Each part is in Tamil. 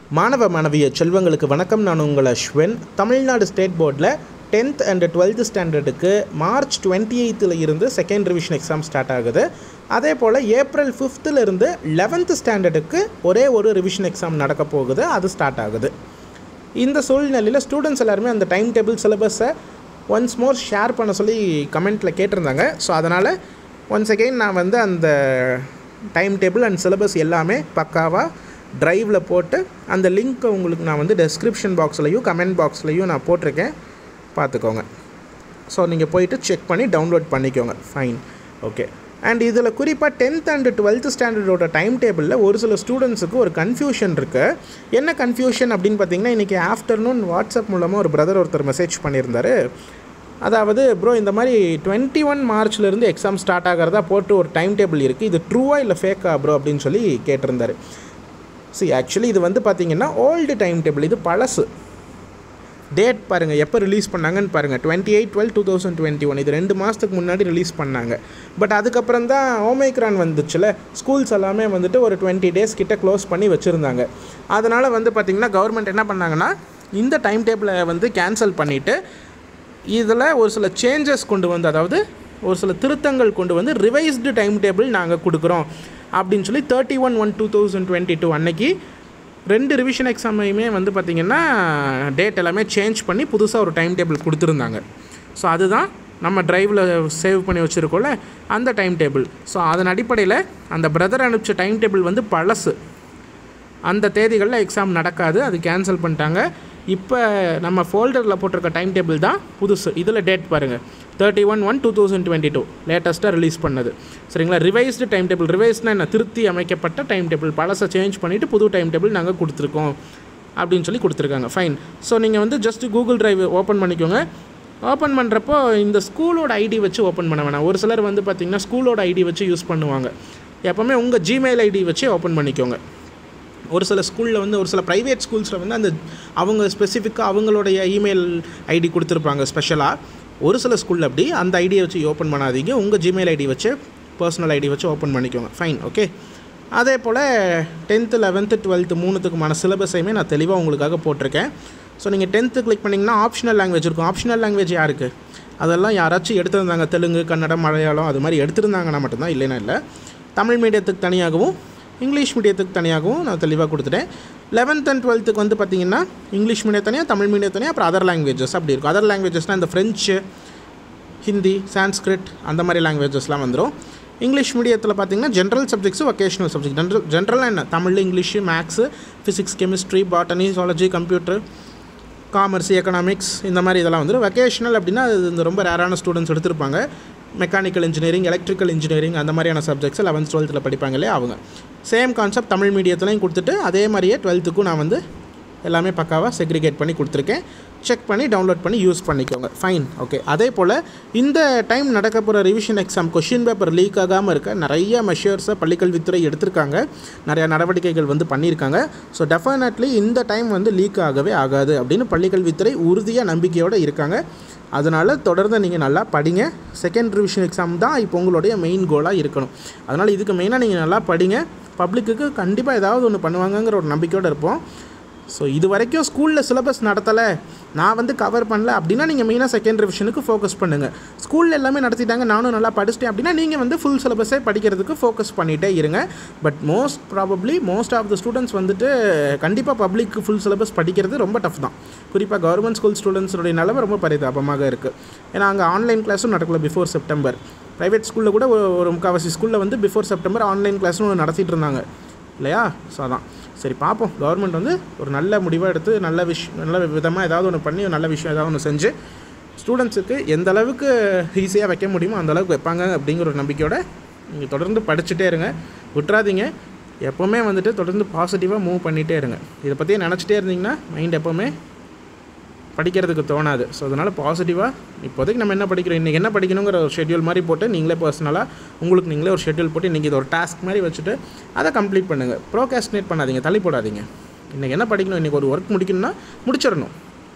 மாணவ மாணவிய செல்வங்களுக்கு வணக்கம் நான் உங்கள் அஸ்வின் தமிழ்நாடு ஸ்டேட் போர்டில் டென்த் அண்ட் டுவெல்த் ஸ்டாண்டர்டுக்கு மார்ச் டுவெண்ட்டி எயித்தில் இருந்து செகண்ட் ரிவிஷன் எக்ஸாம் ஸ்டார்ட் ஆகுது அதே போல் ஏப்ரல் ஃபிஃப்த்தில் இருந்து லெவன்த் ஸ்டாண்டர்டுக்கு ஒரே ஒரு ரிவிஷன் எக்ஸாம் நடக்க போகுது அது ஸ்டார்ட் ஆகுது இந்த சூழ்நிலையில் ஸ்டூடெண்ட்ஸ் எல்லாருமே அந்த டைம் டேபிள் சிலபஸை ஒன்ஸ் மோர் ஷேர் பண்ண சொல்லி கமெண்ட்டில் கேட்டிருந்தாங்க ஸோ அதனால் ஒன்ஸ் அகெயின் நான் வந்து அந்த டைம் டேபிள் அண்ட் சிலபஸ் எல்லாமே பக்காவாக ட்ரைவில் போட்டு அந்த லிங்க்கை உங்களுக்கு நான் வந்து டெஸ்கிரிப்ஷன் பாக்ஸ்லையும் கமெண்ட் பாக்ஸ்லையும் நான் போட்டிருக்கேன் பார்த்துக்கோங்க ஸோ நீங்கள் போயிட்டு செக் பண்ணி டவுன்லோட் பண்ணிக்கோங்க ஃபைன் ஓகே அண்ட் இதில் குறிப்பாக டென்த் அண்ட் டுவெல்த் ஸ்டாண்டர்டோட டைம் டேபிளில் ஒரு சில ஸ்டூடெண்ட்ஸுக்கு ஒரு கன்ஃபியூஷன் இருக்குது என்ன கன்ஃபியூஷன் அப்படின்னு பார்த்தீங்கன்னா இன்றைக்கி ஆஃப்டர்நூன் வாட்ஸ்அப் மூலமாக ஒரு பிரதர் ஒருத்தர் மெசேஜ் பண்ணியிருந்தாரு அதாவது ப்ரோ இந்த மாதிரி டுவெண்ட்டி ஒன் மார்ச்லேருந்து எக்ஸாம் ஸ்டார்ட் ஆகிறதா போட்டு ஒரு டைம் டேபிள் இருக்குது இது ட்ரூவா இல்லை ஃபேக்கா ப்ரோ அப்படின்னு சொல்லி கேட்டிருந்தாரு சி ஆக்சுவலி இது வந்து பார்த்தீங்கன்னா ஓல்டு டைம் டேபிள் இது பழசு டேட் பாருங்கள் எப்போ ரிலீஸ் பண்ணாங்கன்னு பாருங்கள் twenty eight twelve two thousand twenty one இது ரெண்டு மாதத்துக்கு முன்னாடி ரிலீஸ் பண்ணாங்க பட் அதுக்கப்புறம் தான் ஓமைக்ரான் வந்துச்சுல ஸ்கூல்ஸ் எல்லாமே வந்துட்டு ஒரு டுவெண்ட்டி டேஸ் கிட்ட க்ளோஸ் பண்ணி வச்சுருந்தாங்க அதனால் வந்து பார்த்திங்கன்னா கவர்மெண்ட் என்ன பண்ணாங்கன்னா இந்த டைம் டேபிளை வந்து கேன்சல் பண்ணிவிட்டு இதில் ஒரு சில சேஞ்சஸ் கொண்டு வந்து அதாவது ஒரு சில திருத்தங்கள் கொண்டு வந்து ரிவைஸ்டு டைம் டேபிள் நாங்கள் கொடுக்குறோம் அப்படின்னு சொல்லி thirty one one two thousand twenty two அன்னைக்கு ரெண்டு ரிவிஷன் எக்ஸாமையுமே வந்து பார்த்திங்கன்னா டேட் எல்லாமே சேஞ்ச் பண்ணி புதுசாக ஒரு டைம் டேபிள் கொடுத்துருந்தாங்க ஸோ அதுதான் நம்ம ட்ரைவில் சேவ் பண்ணி வச்சுருக்கோம்ல அந்த டைம் டேபிள் ஸோ அதன் அடிப்படையில் அந்த பிரதர் அனுப்பிச்ச டைம் டேபிள் வந்து பழசு அந்த தேதிகளில் எக்ஸாம் நடக்காது அது கேன்சல் பண்ணிட்டாங்க இப்போ நம்ம ஃபோல்டரில் போட்டிருக்க டைம் டேபிள் தான் புதுசு இதில் டேட் பாருங்கள் thirty one one two thousand twenty two லேட்டஸ்ட்டாக ரிலீஸ் பண்ணது சரிங்களா ரிவைஸ்டு டைம் டேபிள் ரிவைஸ்னால் என்ன திருத்தி அமைக்கப்பட்ட டைம் டேபிள் பழசை சேஞ்ச் பண்ணிவிட்டு புது டைம் டேபிள் நாங்கள் கொடுத்துருக்கோம் அப்படின்னு சொல்லி கொடுத்துருக்காங்க ஃபைன் ஸோ நீங்கள் வந்து ஜஸ்ட் கூகுள் டிரைவ் ஓப்பன் பண்ணிக்கோங்க ஓப்பன் பண்ணுறப்போ இந்த ஸ்கூலோட ஐடி வச்சு ஓப்பன் பண்ண வேணாம் ஒரு சிலர் வந்து பார்த்திங்கன்னா ஸ்கூலோட ஐடி வச்சு யூஸ் பண்ணுவாங்க எப்போவுமே உங்கள் ஜிமெயில் ஐடி வச்சு ஓப்பன் பண்ணிக்கோங்க ஒரு சில ஸ்கூலில் வந்து ஒரு சில ப்ரைவேட் ஸ்கூல்ஸில் வந்து அந்த அவங்க ஸ்பெசிஃபிக்காக அவங்களுடைய இமெயில் ஐடி கொடுத்துருப்பாங்க ஸ்பெஷலாக ஒரு சில ஸ்கூலில் அப்படி அந்த ஐடியை வச்சு ஓப்பன் பண்ணாதீங்க உங்கள் ஜிமெயில் ஐடி வச்சு பர்சனல் ஐடி வச்சு ஓப்பன் பண்ணிக்கோங்க ஃபைன் ஓகே அதே போல் டென்த்து லெவன்த்து டுவெல்த்து மூணுத்துக்குமான சிலபஸையுமே நான் தெளிவாக உங்களுக்காக போட்டிருக்கேன் ஸோ நீங்கள் டென்த்து கிளிக் பண்ணிங்கன்னா ஆப்ஷனல் லாங்குவேஜ் இருக்கும் ஆப்ஷனல் லாங்குவேஜ் யாருக்கு அதெல்லாம் யாராச்சும் எடுத்திருந்தாங்க தெலுங்கு கன்னடம் மலையாளம் அது மாதிரி எடுத்திருந்தாங்கன்னா மட்டும்தான் இல்லைன்னா இல்லை தமிழ் மீடியத்துக்கு தனியாகவும் இங்கிலீஷ் மீடியத்துக்கு தனியாகவும் நான் தெளிவாக கொடுத்துட்டேன் லெவன்த் அண்ட் டுவெல்த்துக்கு வந்து பார்த்திங்கன்னா இங்கிலீஷ் மீடியம் தனியாக தமிழ் மீடியம் தனியாக அப்புறம் அதர் லாங்குவேஜஸ் அப்படி இருக்கும் அதர் லாங்குவேஜஸ்னால் இந்த ஃப்ரெஞ்சு ஹிந்தி சான்ஸ்கிரிட் அந்த மாதிரி லாங்குவேஜஸ்லாம் வந்துடும் இங்கிலீஷ் மீடியத்தில் பார்த்தீங்கன்னா general subjects vocational subject general ஜென்ரலாக என்ன Tamil English maths physics chemistry botany zoology computer commerce economics இந்த மாதிரி இதெல்லாம் வந்துடும் வெக்கேஷனல் அப்படின்னா அது இந்த ரொம்ப ரேரான ஸ்டூடெண்ட்ஸ் எடுத்திருப்பாங்க மெக்கானிக்கல் இன்ஜினியரிங் எலக்ட்ரிக்கல் இன்ஜினியரிங் அந்த மாதிரியான சப்ஜெக்ட்ஸ் லெவன்த் டுவெல்த்தில் படிப்பாங்க இல்லையா அவங்க சேம் கான்செப்ட் தமிழ் மீடியத்துலையும் கொடுத்துட்டு அதே மாதிரியே டுவெல்த்துக்கும் நான் வந்து எல்லாமே பக்காவாக செக்ரிகேட் பண்ணி கொடுத்துருக்கேன் செக் பண்ணி டவுன்லோட் பண்ணி யூஸ் பண்ணிக்கோங்க ஃபைன் ஓகே அதே போல் இந்த டைம் நடக்க போகிற revision exam question paper leak ஆகாமல் இருக்க நிறைய மெஷர்ஸை பள்ளிக்கல்வித்துறை எடுத்திருக்காங்க நிறையா நடவடிக்கைகள் வந்து பண்ணியிருக்காங்க ஸோ டெஃபினெட்லி இந்த டைம் வந்து லீக் ஆகவே ஆகாது அப்படின்னு பள்ளிக்கல்வித்துறை உறுதியாக நம்பிக்கையோடு இருக்காங்க அதனால் தொடர்ந்து நீங்கள் நல்லா படிங்க செகண்ட் ரிவிஷன் எக்ஸாம் தான் இப்போ உங்களுடைய மெயின் கோலாக இருக்கணும் அதனால் இதுக்கு மெயினாக நீங்கள் நல்லா படிங்க பப்ளிக்குக்கு கண்டிப்பாக ஏதாவது ஒன்று பண்ணுவாங்கங்கிற ஒரு நம்பிக்கையோடு இருப்போம் ஸோ இது வரைக்கும் ஸ்கூலில் சிலபஸ் நடத்தலை நான் வந்து கவர் பண்ணல அப்படின்னா நீங்கள் மெயினாக செகண்ட் ரிவிஷனுக்கு ஃபோக்கஸ் பண்ணுங்கள் ஸ்கூலில் எல்லாமே நடத்திட்டாங்க நானும் நல்லா படிச்சிட்டேன் அப்படின்னா நீங்கள் வந்து ஃபுல் சிலபஸே படிக்கிறதுக்கு ஃபோக்கஸ் பண்ணிகிட்டே இருங்க but most probably most of the students வந்துட்டு கண்டிப்பாக பப்ளிக் ஃபுல் சிலபஸ் படிக்கிறது ரொம்ப டஃப் தான் குறிப்பாக கவர்மெண்ட் ஸ்கூல் ஸ்டூடெண்ட்ஸுடைய நிலமை ரொம்ப பரிதாபமாக இருக்குது ஏன்னா அங்கே ஆன்லைன் கிளாஸும் நடக்கல பிஃபோர் செப்டம்பர் ப்ரைவேட் ஸ்கூலில் கூட ஒரு முக்கால்வாசி ஸ்கூலில் வந்து பிஃபோர் செப்டம்பர் ஆன்லைன் கிளாஸ்னு ஒன்று நடத்திட்டு இருந்தாங்க இல்லையா ஸோ அதான் சரி பார்ப்போம் கவர்மெண்ட் வந்து ஒரு நல்ல முடிவாக எடுத்து நல்ல விஷயம் நல்ல விதமாக ஏதாவது ஒன்று பண்ணி நல்ல விஷயம் ஏதாவது ஒன்று செஞ்சு ஸ்டூடெண்ட்ஸுக்கு எந்த அளவுக்கு ஈஸியாக வைக்க முடியுமோ அந்த அளவுக்கு வைப்பாங்க அப்படிங்கிற ஒரு நம்பிக்கையோட நீங்கள் தொடர்ந்து படிச்சுட்டே இருங்க விட்றாதீங்க எப்போவுமே வந்துட்டு தொடர்ந்து பாசிட்டிவாக மூவ் பண்ணிகிட்டே இருங்க இதை பற்றியே நினச்சிட்டே இருந்தீங்கன்னா மைண்ட் எப்போவுமே படிக்கிறதுக்கு தோணாது ஸோ அதனால் பாசிட்டிவாக இப்போதைக்கு நம்ம என்ன படிக்கிறோம் இன்றைக்கி என்ன படிக்கணுங்கிற ஒரு ஷெட்யூல் மாதிரி போட்டு நீங்களே பர்சனலாக உங்களுக்கு நீங்களே ஒரு ஷெட்யூல் போட்டு இன்றைக்கி இது ஒரு டாஸ்க் மாதிரி வச்சுட்டு அதை கம்ப்ளீட் பண்ணுங்கள் ப்ரோகாஸ்டினேட் பண்ணாதீங்க தள்ளி போடாதீங்க இன்றைக்கி என்ன படிக்கணும் இன்றைக்கி ஒரு ஒர்க் முடிக்கணும்னா முடிச்சிடணும்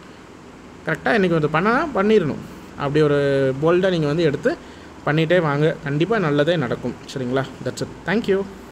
கரெக்டாக இன்றைக்கி வந்து பண்ணனா பண்ணிடணும் அப்படி ஒரு போல்டாக நீங்கள் வந்து எடுத்து பண்ணிகிட்டே வாங்க கண்டிப்பாக நல்லதே நடக்கும் சரிங்களா தட்ஸ் இட் தேங்க்யூ